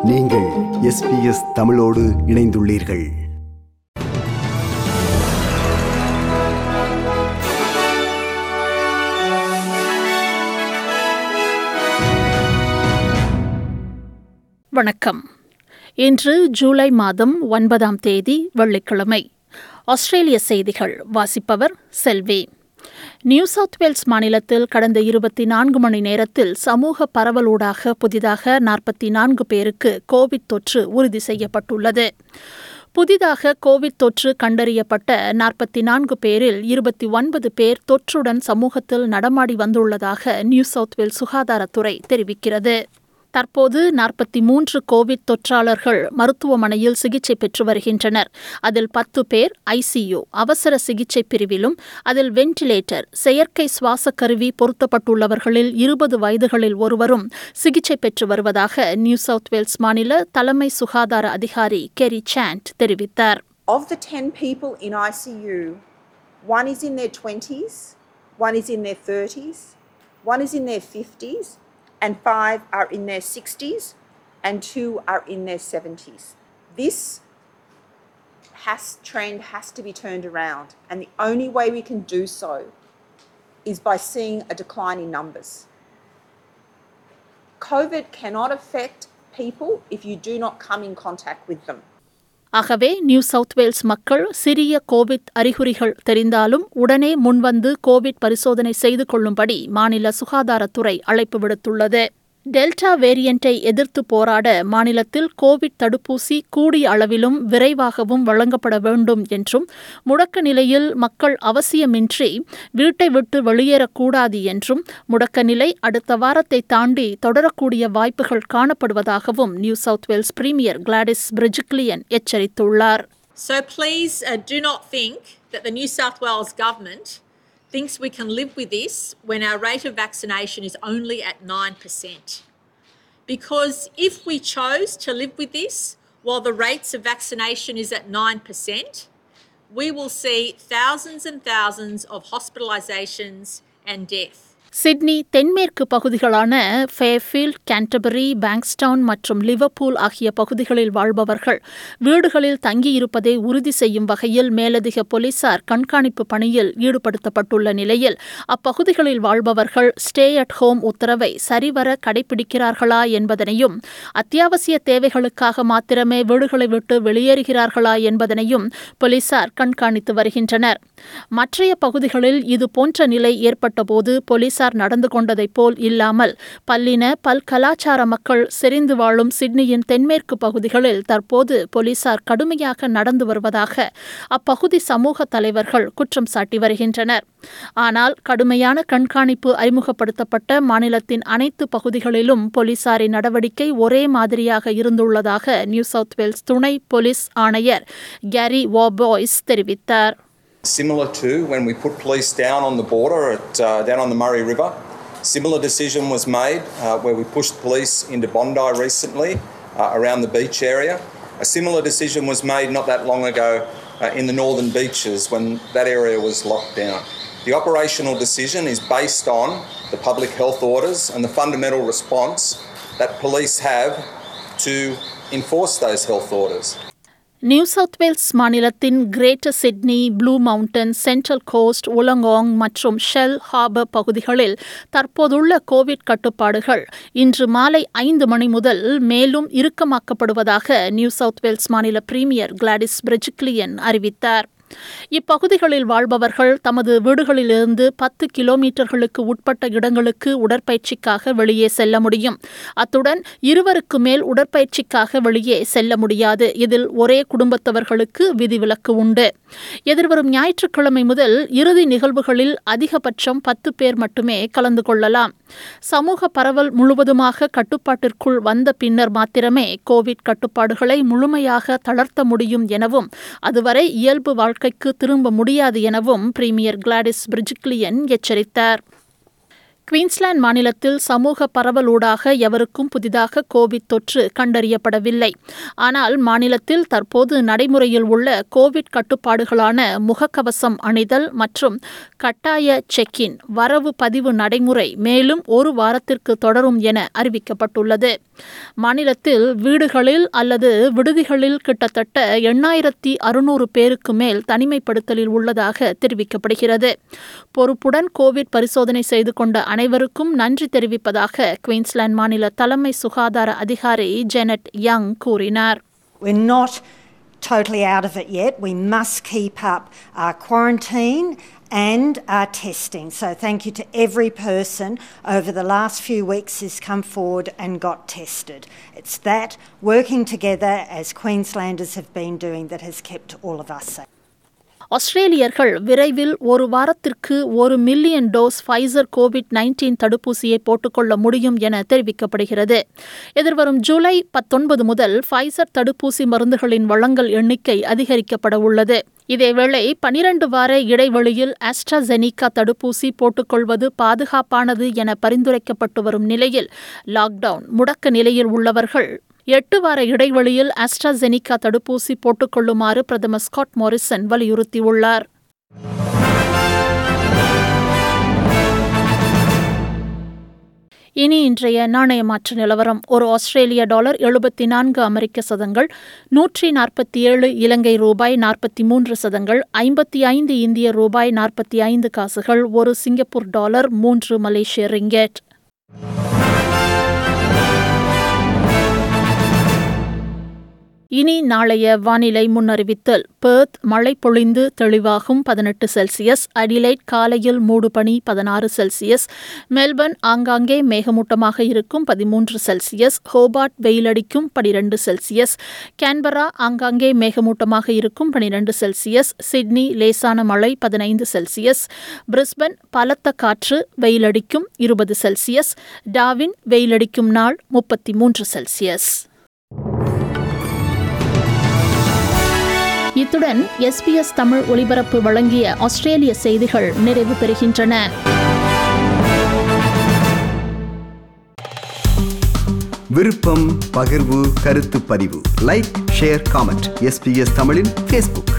நீங்கள் எஸ்பிஎஸ் தமிழோடு இணைந்துள்ளீர்கள் வணக்கம் இன்று ஜூலை மாதம் ஒன்பதாம் தேதி வெள்ளிக்கிழமை ஆஸ்திரேலிய செய்திகள் வாசிப்பவர் செல்வி நியூ சவுத் வேல்ஸ் மாநிலத்தில் கடந்த இருபத்தி நான்கு மணி நேரத்தில் சமூக பரவலூடாக புதிதாக நாற்பத்தி நான்கு பேருக்கு கோவிட் தொற்று உறுதி செய்யப்பட்டுள்ளது புதிதாக கோவிட் தொற்று கண்டறியப்பட்ட நாற்பத்தி நான்கு பேரில் இருபத்தி ஒன்பது பேர் தொற்றுடன் சமூகத்தில் நடமாடி வந்துள்ளதாக நியூ சவுத் வேல்ஸ் சுகாதாரத்துறை தெரிவிக்கிறது தற்போது நாற்பத்தி மூன்று கோவிட் தொற்றாளர்கள் மருத்துவமனையில் சிகிச்சை பெற்று வருகின்றனர் அதில் பத்து பேர் ஐசியு அவசர சிகிச்சை பிரிவிலும் அதில் வென்டிலேட்டர் செயற்கை சுவாச கருவி பொருத்தப்பட்டுள்ளவர்களில் இருபது வயதுகளில் ஒருவரும் சிகிச்சை பெற்று வருவதாக நியூ சவுத் வேல்ஸ் மாநில தலைமை சுகாதார அதிகாரி கெரி சாண்ட் தெரிவித்தார் Of the 10 people in ICU, one is in their 20s, one is in their 30s, one is in their 50s, and five are in their 60s, and two are in their 70s. This has, trend has to be turned around, and the only way we can do so is by seeing a decline in numbers. COVID cannot affect people if you do not come in contact with them. ஆகவே New South Wales மக்கள் சிறிய Covid அறிகுறிகள் தெரிந்தாலும் உடனே முன்வந்து Covid பரிசோதனை செய்து கொள்ளும்படி மாநில சுகாதாரத்துறை அழைப்பு விடுத்துள்ளது டெல்டா வேரியண்டை எதிர்த்து போராட மாநிலத்தில் கோவிட் தடுப்பூசி கூடிய அளவிலும் விரைவாகவும் வழங்கப்பட வேண்டும் என்றும் முடக்க நிலையில் மக்கள் அவசியமின்றி வீட்டை விட்டு வெளியேறக்கூடாது என்றும் முடக்க நிலை அடுத்த வாரத்தை தாண்டி தொடரக்கூடிய வாய்ப்புகள் காணப்படுவதாகவும் New South Wales premier Gladys Berejiklian எச்சரித்துள்ளார் So please uh, do not think that the New South Wales government thinks we can live with this when our rate of vaccination is only at 9%. Because if we chose to live with this while the rates of vaccination is at 9%, we will see thousands and thousands of hospitalisations and death. Sydney தென்மேற்கு பகுதிகளான Fairfield Canterbury Bankstown மற்றும் Liverpool ஆகிய பகுதிகளில் வாழ்பவர்கள் வீடுகளில் தங்கியிருப்பதை உறுதி செய்யும் வகையில் மேலதிக போலீசார் கண்காணிப்பு பணியில் ஈடுபடுத்தப்பட்டுள்ள நிலையில் அப்பகுதிகளில் வாழ்பவர்கள் ஸ்டே அட் ஹோம் உத்தரவை சரிவர கடைபிடிக்கிறார்களா என்பதனையும் அத்தியாவசிய தேவைகளுக்காக மாத்திரமே வீடுகளை விட்டு வெளியேறுகிறார்களா என்பதனையும் போலீசார் கண்காணித்து வருகின்றனர் மற்றைய பகுதிகளில் இது போன்ற நிலை ஏற்பட்டபோது போலீசார் நடந்து கொண்டதைப் போல் இல்லாமல் பல்லின பல் கலாச்சார மக்கள் செறிந்து வாழும் சிட்னியின் தென்மேற்கு பகுதிகளில் தற்போது போலீசார் கடுமையாக நடந்து வருவதாக அப்பகுதி சமூக தலைவர்கள் குற்றம் சாட்டி வருகின்றனர் ஆனால் கடுமையான கண்காணிப்பு அறிமுகப்படுத்தப்பட்ட மாநிலத்தின் அனைத்து பகுதிகளிலும் போலீசாரின் நடவடிக்கை ஒரே மாதிரியாக இருந்துள்ளதாக நியூ சவுத் வேல்ஸ் துணை போலீஸ் ஆணையர் கேரி வாபாய்ஸ் தெரிவித்தார் Similar to when we put police down on the border at, uh, down on the Murray River, similar decision was made uh, where we pushed police into Bondi recently uh, around the beach area. A similar decision was made not that long ago uh, in the northern beaches when that area was locked down. The operational decision is based on the public health orders and the fundamental response that police have to enforce those health orders. New South Wales மாநிலத்தின் Greater Sydney Blue Mountain Central Coast Wollongong மற்றும் shell harbour பகுதிகளில் தற்போதுள்ள Covid கட்டுப்பாடுகள் இன்று மாலை ஐந்து மணி முதல் மேலும் இறுக்கமாக்கப்படுவதாக நியூ சவுத் வேல்ஸ் மாநில பிரீமியர் கிளாடிஸ் பிரிஜிக்லியன் அறிவித்தார் இப்பகுதிகளில் வாழ்பவர்கள் தமது வீடுகளிலிருந்து பத்து கிலோமீட்டர்களுக்கு உட்பட்ட இடங்களுக்கு உடற்பயிற்சிக்காக வெளியே செல்ல முடியும் அத்துடன் இருவருக்கு மேல் உடற்பயிற்சிக்காக வெளியே செல்ல முடியாது இதில் ஒரே குடும்பத்தவர்களுக்கு விதிவிலக்கு உண்டு எதிர்வரும் ஞாயிற்றுக்கிழமை முதல் இறுதி நிகழ்வுகளில் அதிகபட்சம் பத்து பேர் மட்டுமே கலந்து கொள்ளலாம் சமூக பரவல் முழுவதுமாக கட்டுப்பாட்டிற்குள் வந்த பின்னர் மாத்திரமே கோவிட் கட்டுப்பாடுகளை முழுமையாக தளர்த்த முடியும் எனவும் அதுவரை இயல்பு வாழ்க்கைக்கு திரும்ப முடியாது எனவும் பிரீமியர் கிளாடிஸ் பிரிஜிக்லியன் எச்சரித்தார் குயின்ஸ்லாந்து மாநிலத்தில் சமூக பரவலூடாக எவருக்கும் புதிதாக கோவிட் தொற்று கண்டறியப்படவில்லை ஆனால் மாநிலத்தில் தற்போது நடைமுறையில் உள்ள கோவிட் கட்டுப்பாடுகளான முகக்கவசம் அணிதல் மற்றும் கட்டாய செக் இன் வரவு பதிவு நடைமுறை மேலும் ஒரு வாரத்திற்கு தொடரும் என அறிவிக்கப்பட்டுள்ளது மாநிலத்தில் வீடுகளில் அல்லது விடுதிகளில் கிட்டத்தட்ட எண்ணாயிரத்தி அறுநூறு பேருக்கு மேல் தனிமைப்படுத்தலில் உள்ளதாக தெரிவிக்கப்படுகிறது பொறுப்புடன் கோவிட் பரிசோதனை செய்து கொண்ட அனைவருக்கும் நன்றி தெரிவிப்பதாக குயின்ஸ்லாந்து மாநில தலைமை சுகாதார அதிகாரி ஜெனட் யங் கூறினார் We're not totally out of it yet. We must keep up our quarantine and our testing. So, thank you to every person over the last few weeks who's come forward and got tested. It's that working together as Queenslanders have been doing that has kept all of us safe. ஆஸ்திரேலியர்கள் விரைவில் ஒரு வாரத்திற்கு ஒரு million dose Pfizer covid nineteen தடுப்பூசியை போட்டுக்கொள்ள முடியும் என தெரிவிக்கப்படுகிறது எதிர்வரும் ஜூலை பத்தொன்பது முதல் ஃபைசர் தடுப்பூசி மருந்துகளின் வழங்கல் எண்ணிக்கை அதிகரிக்கப்பட உள்ளது இதேவேளை பனிரண்டு வார இடைவெளியில் ஆஸ்ட்ராசெனிகா தடுப்பூசி போட்டுக்கொள்வது பாதுகாப்பானது என பரிந்துரைக்கப்பட்டு வரும் நிலையில் லாக்டவுன் முடக்க நிலையில் உள்ளவர்கள் எட்டு வார இடைவெளியில் ஆஸ்ட்ராசெனிகா தடுப்பூசி போட்டுக்கொள்ளுமாறு பிரதமர் ஸ்காட் மோரிசன் வலியுறுத்தியுள்ளார் இனி இன்றைய நாணய மாற்று நிலவரம் ஒரு ஆஸ்திரேலிய டாலர் எழுபத்தி நான்கு அமெரிக்க சதங்கள் நூற்றி நாற்பத்தி ஏழு இலங்கை ரூபாய் நாற்பத்தி மூன்று சதங்கள் ஐம்பத்தி ஐந்து இந்திய ரூபாய் நாற்பத்தி ஐந்து காசுகள் ஒரு சிங்கப்பூர் டாலர் மூன்று மலேசிய ரிங்கெட் இனி நாளைய வானிலை முன்னறிவித்தல் பெர்த் மழை பொழிந்து தெளிவாகும் பதினெட்டு செல்சியஸ் அடிலைட் காலையில் மூடுபனி பதினாறு செல்சியஸ் மெல்பர்ன் ஆங்காங்கே மேகமூட்டமாக இருக்கும் பதிமூன்று செல்சியஸ் ஹோபார்ட் வெயிலடிக்கும் பனிரெண்டு செல்சியஸ் கேன்பரா ஆங்காங்கே மேகமூட்டமாக இருக்கும் பனிரெண்டு செல்சியஸ் சிட்னி லேசான மழை பதினைந்து செல்சியஸ் பிரிஸ்பன் பலத்த காற்று வெயிலடிக்கும் இருபது செல்சியஸ் டாவின் வெயிலடிக்கும் நாள் முப்பத்தி மூன்று செல்சியஸ் இத்துடன் எஸ்பிஎஸ் தமிழ் ஒலிபரப்பு வழங்கிய ஆஸ்திரேலிய செய்திகள் நிறைவு பெறுகின்றன விருப்பம் பகிர்வு கருத்து பதிவு லைக் ஷேர் காமெண்ட் எஸ்பிஎஸ் தமிழின் ஃபேஸ்புக்